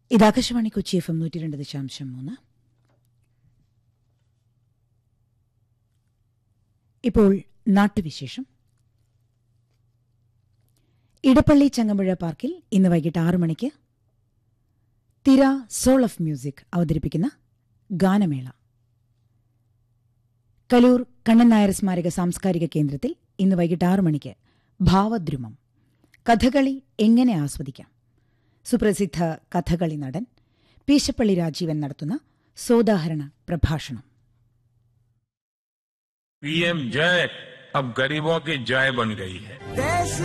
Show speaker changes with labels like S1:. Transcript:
S1: ഇത് Akashvani Kochi F M നൂറ്റി രണ്ട് ദശാംശം മൂന്ന് ഇപ്പോൾ നാട്ടുവിശേഷം ഇടപ്പള്ളി ചങ്ങമ്പുഴ പാർക്കിൽ ഇന്ന് വൈകിട്ട് ആറു മണിക്ക് തിര സോൾ ഓഫ് മ്യൂസിക് അവതരിപ്പിക്കുന്ന ഗാനമേള കലൂർ കണ്ണൻ നായർ സ്മാരക സാംസ്കാരിക കേന്ദ്രത്തിൽ ഇന്ന് വൈകിട്ട് ആറു മണിക്ക് ഭാവദ്രുമം കഥകളി എങ്ങനെ ആസ്വദിക്കാം സുപ്രസിദ്ധ കഥകളി നടൻ പീശപ്പള്ളി രാജീവൻ നടത്തുന്ന സോദാഹരണ പ്രഭാഷണം
S2: पीएम जय अब गरीबों की जय बन गई है
S3: देश